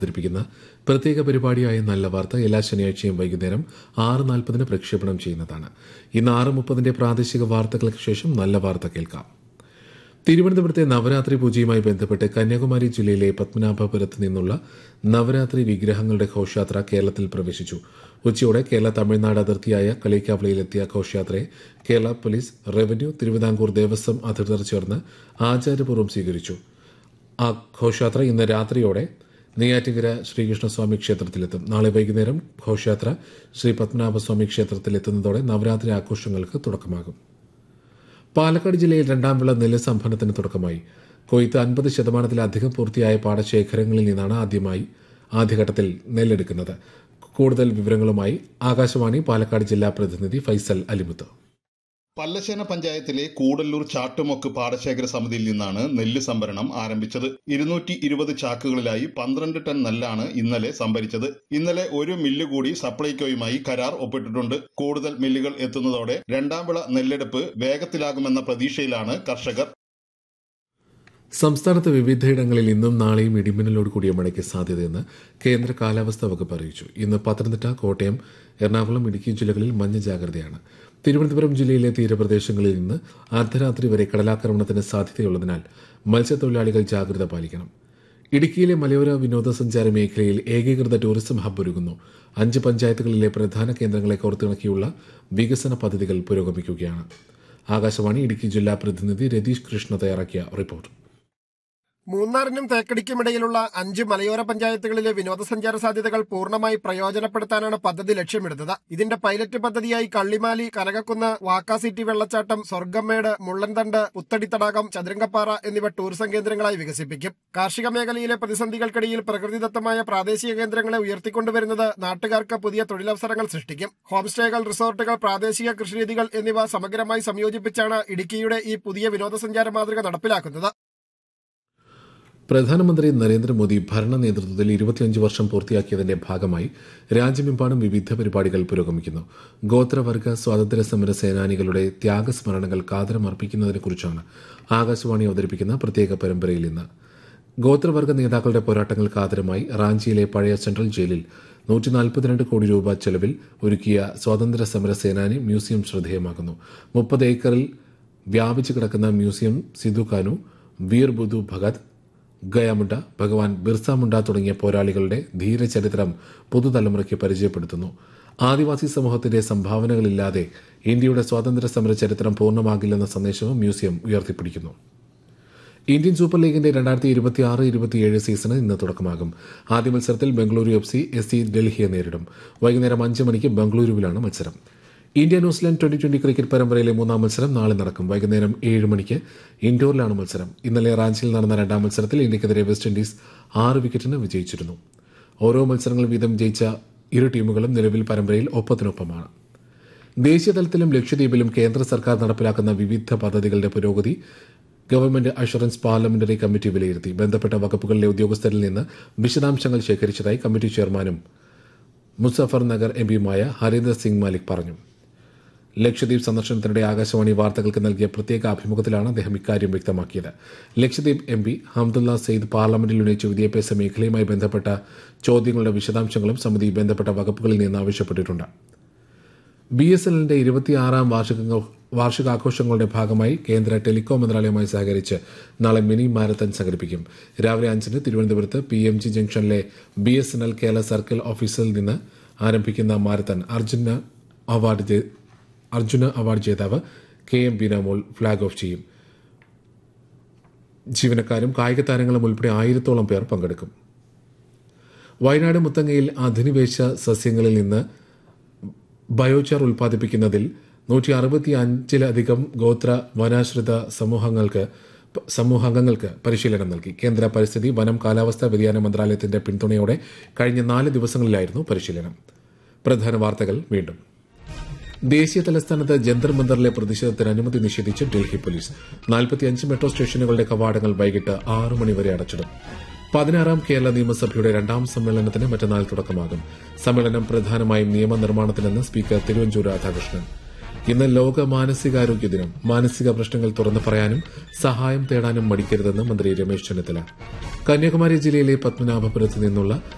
അവതരിപ്പിക്കുന്ന പ്രത്യേക പരിപാടിയായ നല്ല വാർത്ത എല്ലാ ശനിയാഴ്ചയും വൈകുന്നേരം ആറ് നാൽപ്പതിന് പ്രക്ഷേപണം ചെയ്യുന്നതാണ് ഇന്ന് ആറ് മുപ്പതിന്റെ പ്രാദേശിക വാർത്തകൾക്ക് ശേഷം നല്ല വാർത്ത കേൾക്കാം തിരുവനന്തപുരത്തെ നവരാത്രി പൂജയുമായി ബന്ധപ്പെട്ട് കന്യാകുമാരി ജില്ലയിലെ പത്മനാഭപുരത്ത് നിന്നുള്ള നവരാത്രി വിഗ്രഹങ്ങളുടെ ഘോഷയാത്ര കേരളത്തിൽ പ്രവേശിച്ചു ഉച്ചയോടെ കേരള തമിഴ്നാട് അതിർത്തിയായ കളിക്കാവിളയിലെത്തിയ ഘോഷയാത്രയെ കേരള പോലീസ് റവന്യൂ തിരുവിതാംകൂർ ദേവസ്വം അധികൃതർ ചേർന്ന് ആചാരപൂർവ്വം സ്വീകരിച്ചു ആ ഘോഷയാത്ര ഇന്ന് രാത്രിയോടെ നെയ്യാറ്റിങ്കര ശ്രീകൃഷ്ണസ്വാമി ക്ഷേത്രത്തിലെത്തും നാളെ വൈകുന്നേരം ഘോഷയാത്ര ശ്രീ പത്മനാഭസ്വാമി ക്ഷേത്രത്തിലെത്തുന്നതോടെ നവരാത്രി ആഘോഷങ്ങൾക്ക് തുടക്കമാകും പാലക്കാട് ജില്ലയിൽ രണ്ടാം വിള നെല്ല് സംഭരണത്തിന് തുടക്കമായി കൊയ്ത്ത് അൻപത് ശതമാനത്തിലധികം പൂർത്തിയായ പാടശേഖരങ്ങളിൽ നിന്നാണ് ആദ്യമായി ആദ്യഘട്ടത്തിൽ നെല്ലെടുക്കുന്നത് കൂടുതൽ വിവരങ്ങളുമായി ആകാശവാണി പാലക്കാട് ജില്ലാ പ്രതിനിധി ഫൈസൽ അലിമുത്ത് പല്ലശ്ശേന പഞ്ചായത്തിലെ കൂടല്ലൂർ ചാട്ടുമൊക്ക് പാടശേഖര സമിതിയിൽ നിന്നാണ് നെല്ല് സംഭരണം ആരംഭിച്ചത് ഇരുന്നൂറ്റി ഇരുപത് ചാക്കുകളിലായി പന്ത്രണ്ട് ടൺ നെല്ലാണ് ഇന്നലെ സംഭരിച്ചത് ഇന്നലെ ഒരു മില്ല് കൂടി സപ്ലൈകോയുമായി കരാർ ഒപ്പിട്ടിട്ടുണ്ട് കൂടുതൽ മില്ലുകൾ എത്തുന്നതോടെ രണ്ടാം വിള നെല്ലെടുപ്പ് വേഗത്തിലാകുമെന്ന പ്രതീക്ഷയിലാണ് കർഷകർ സംസ്ഥാനത്ത് വിവിധയിടങ്ങളിൽ ഇന്നും നാളെയും ഇടിമിന്നലോട് കൂടിയ മഴയ്ക്ക് സാധ്യതയെന്ന് കേന്ദ്ര കാലാവസ്ഥാ വകുപ്പ് അറിയിച്ചു ഇന്ന് പത്തനംതിട്ട കോട്ടയം എറണാകുളം ഇടുക്കി ജില്ലകളിൽ മഞ്ഞ ജാഗ്രതയാണ് തിരുവനന്തപുരം ജില്ലയിലെ തീരപ്രദേശങ്ങളിൽ നിന്ന് അർദ്ധരാത്രി വരെ കടലാക്രമണത്തിന് സാധ്യതയുള്ളതിനാൽ മത്സ്യത്തൊഴിലാളികൾ ജാഗ്രത പാലിക്കണം ഇടുക്കിയിലെ മലയോര വിനോദസഞ്ചാര മേഖലയിൽ ഏകീകൃത ടൂറിസം ഹബ്ബ് ഒരുങ്ങുന്നു അഞ്ച് പഞ്ചായത്തുകളിലെ പ്രധാന കേന്ദ്രങ്ങളെ കോർത്തിണക്കിയുള്ള വികസന പദ്ധതികൾ പുരോഗമിക്കുകയാണ് ആകാശവാണി ഇടുക്കി ജില്ലാ പ്രതിനിധി രതീഷ് കൃഷ്ണ തയ്യാറാക്കിയ റിപ്പോർട്ട് മൂന്നാറിനും തേക്കടിക്കുമിടയിലുള്ള അഞ്ച് മലയോര പഞ്ചായത്തുകളിലെ വിനോദസഞ്ചാര സാധ്യതകൾ പൂർണ്ണമായി പ്രയോജനപ്പെടുത്താനാണ് പദ്ധതി ലക്ഷ്യമിടുന്നത് ഇതിന്റെ പൈലറ്റ് പദ്ധതിയായി കള്ളിമാലി കനകക്കുന്ന് വാക്കാസിറ്റി വെള്ളച്ചാട്ടം സ്വർഗമ്മേട് മുള്ളൻതണ്ട് പുത്തടി തടാകം ചതുരംഗപ്പാറ എന്നിവ ടൂറിസം കേന്ദ്രങ്ങളായി വികസിപ്പിക്കും കാർഷിക മേഖലയിലെ പ്രതിസന്ധികൾക്കിടയിൽ പ്രകൃതിദത്തമായ പ്രാദേശിക കേന്ദ്രങ്ങളെ ഉയർത്തിക്കൊണ്ടുവരുന്നത് നാട്ടുകാർക്ക് പുതിയ തൊഴിലവസരങ്ങൾ സൃഷ്ടിക്കും ഹോം സ്റ്റേകൾ റിസോർട്ടുകൾ പ്രാദേശിക കൃഷിരീതികൾ എന്നിവ സമഗ്രമായി സംയോജിപ്പിച്ചാണ് ഇടുക്കിയുടെ ഈ പുതിയ വിനോദസഞ്ചാര മാതൃക നടപ്പിലാക്കുന്നത് പ്രധാനമന്ത്രി നരേന്ദ്രമോദി ഭരണ നേതൃത്വത്തിൽ ഇരുപത്തിയഞ്ച് വർഷം പൂർത്തിയാക്കിയതിന്റെ ഭാഗമായി രാജ്യമെമ്പാടും വിവിധ പരിപാടികൾ പുരോഗമിക്കുന്നു ഗോത്രവർഗ സ്വാതന്ത്ര്യ സമര സേനാനികളുടെ ത്യാഗസ്മരണകൾ കാതരമർപ്പിക്കുന്നതിനെക്കുറിച്ചാണ് ആകാശവാണി അവതരിപ്പിക്കുന്ന പ്രത്യേക പരമ്പരയിൽ ഇന്ന് ഗോത്രവർഗ നേതാക്കളുടെ പോരാട്ടങ്ങൾക്ക് ആദരമായി റാഞ്ചിയിലെ പഴയ സെൻട്രൽ ജയിലിൽ നൂറ്റി നാൽപ്പത്തിരണ്ട് കോടി രൂപ ചെലവിൽ ഒരുക്കിയ സ്വാതന്ത്ര്യ സമര സേനാനി മ്യൂസിയം ശ്രദ്ധേയമാകുന്നു മുപ്പത് ഏക്കറിൽ വ്യാപിച്ചു കിടക്കുന്ന മ്യൂസിയം സിധു കാനു വീർ ബുധു ഭഗത് ഗയാമുണ്ട ഭഗവാൻ ബിർസ മുണ്ട തുടങ്ങിയ പോരാളികളുടെ ധീരചരിത്രം പുതുതലമുറയ്ക്ക് പരിചയപ്പെടുത്തുന്നു ആദിവാസി സമൂഹത്തിന്റെ സംഭാവനകളില്ലാതെ ഇന്ത്യയുടെ സ്വാതന്ത്ര്യ സമര ചരിത്രം പൂർണ്ണമാകില്ലെന്ന സന്ദേശവും മ്യൂസിയം ഉയർത്തിപ്പിടിക്കുന്നു ഇന്ത്യൻ സൂപ്പർ ലീഗിന്റെ രണ്ടായിരത്തി ഇരുപത്തി ആറ് ഇരുപത്തിയേഴ് സീസണ് ഇന്ന് തുടക്കമാകും ആദ്യ മത്സരത്തിൽ Bengaluru F C S C ഡൽഹിയെ നേരിടും വൈകുന്നേരം അഞ്ച് മണിക്ക് ബംഗളൂരുവിലാണ് മത്സരം India New Zealand twenty twenty cricket പരമ്പരയിലെ മൂന്നാം മത്സരം നാളെ നടക്കും വൈകുന്നേരം ഏഴ് മണിക്ക് ഇൻഡോറിലാണ് മത്സരം ഇന്നലെ റാഞ്ചിയിൽ നടന്ന രണ്ടാം മത്സരത്തിൽ ഇന്ത്യക്കെതിരെ വെസ്റ്റ് ഇൻഡീസ് ആറ് വിക്കറ്റിന് വിജയിച്ചിരുന്നു ഓരോ മത്സരങ്ങൾ വീതം ജയിച്ച ഇരു ടീമുകളും നിലവിൽ പരമ്പരയിൽ ഒപ്പത്തിനൊപ്പമാണ് ദേശീയതലത്തിലും ലക്ഷദ്വീപിലും കേന്ദ്ര സർക്കാർ നടപ്പിലാക്കുന്ന വിവിധ പദ്ധതികളുടെ പുരോഗതി ഗവൺമെന്റ് അഷുറൻസ് പാർലമെന്ററി കമ്മിറ്റി വിലയിരുത്തി ബന്ധപ്പെട്ട വകുപ്പുകളിലെ ഉദ്യോഗസ്ഥരിൽ നിന്ന് വിശദാംശങ്ങൾ ശേഖരിച്ചതായി കമ്മിറ്റി ചെയർമാനും മുസഫർ നഗർ എംപിയുമായ ഹരീന്ദർ സിംഗ് മാലിക് പറഞ്ഞു ലക്ഷദ്വീപ് സന്ദർശനത്തിനിടെ ആകാശവാണി വാർത്തകൾക്ക് നൽകിയ പ്രത്യേക അഭിമുഖത്തിലാണ് അദ്ദേഹം ഇക്കാര്യം വ്യക്തമാക്കിയത് ലക്ഷദ്വീപ് എം പി ഹംദുല്ല സെയ്ദ് പാർലമെന്റിൽ ഉന്നയിച്ച വിദ്യാഭ്യാസ മേഖലയുമായി ബന്ധപ്പെട്ട ചോദ്യങ്ങളുടെ വിശദാംശങ്ങളും സമിതി ബന്ധപ്പെട്ട വകുപ്പുകളിൽ നിന്ന് ആവശ്യപ്പെട്ടിട്ടുണ്ട് ബി എസ് എല്ലിന്റെ ഇരുപത്തിയാറാം വാർഷിക വാർഷികാഘോഷങ്ങളുടെ ഭാഗമായി കേന്ദ്ര ടെലികോം മന്ത്രാലയവുമായി സഹകരിച്ച് നാളെ മിനി മാരത്തൺ സംഘടിപ്പിക്കും രാവിലെ അഞ്ചിന് തിരുവനന്തപുരത്ത് പി എം ജി ജംഗ്ഷനിലെ B S N L Kerala circle ഓഫീസിൽ നിന്ന് ആരംഭിക്കുന്ന marathon Arjuna award Arjuna award ജേതാവ് K M Beenamol flag off ചെയ്യും ജീവനക്കാരും കായിക താരങ്ങളും ഉൾപ്പെടെ ആയിരത്തോളം പേർ പങ്കെടുക്കും വയനാട് മുത്തങ്ങയിൽ അധിനിവേശ സസ്യങ്ങളിൽ നിന്ന് ബയോചാർ ഉൽപ്പാദിപ്പിക്കുന്നതിൽ നൂറ്റി അറുപത്തി അഞ്ചിലധികം ഗോത്ര വനാശ്രിത സമൂഹങ്ങൾക്ക് സമൂഹാംഗങ്ങൾക്ക് പരിശീലനം നൽകി കേന്ദ്ര പരിസ്ഥിതി വനം കാലാവസ്ഥാ വ്യതിയാന മന്ത്രാലയത്തിന്റെ പിന്തുണയോടെ കഴിഞ്ഞ നാല് ദിവസങ്ങളിലായിരുന്നു പരിശീലനം പ്രധാന വാർത്തകൾ വീണ്ടും ദേശീയ തലസ്ഥാനത്ത് ജന്തർ മന്ദറിലെ പ്രതിഷേധത്തിന് അനുമതി നിഷേധിച്ച് ഡൽഹി പോലീസ് നാൽപ്പത്തിയഞ്ച് മെട്രോ സ്റ്റേഷനുകളുടെ കവാടങ്ങൾ വൈകിട്ട് ആറു മണിവരെ അടച്ചിടും പതിനാറാം കേരള നിയമസഭയുടെ രണ്ടാം സമ്മേളനത്തിന് മറ്റന്നാൾ തുടക്കമാകും സമ്മേളനം പ്രധാനമായും നിയമനിർമ്മാണത്തിനെന്ന് സ്പീക്കർ തിരുവഞ്ചൂർ രാധാകൃഷ്ണൻ ഇന്ന് ലോക മാനസികാരോഗ്യ ദിനം മാനസിക പ്രശ്നങ്ങൾ തുറന്നു പറയാനും സഹായം തേടാനും മടിക്കരുതെന്ന് മന്ത്രി രമേശ് ചെന്നിത്തല കന്യാകുമാരി ജില്ലയിലെ പത്മനാഭപുരത്ത് നിന്നുള്ള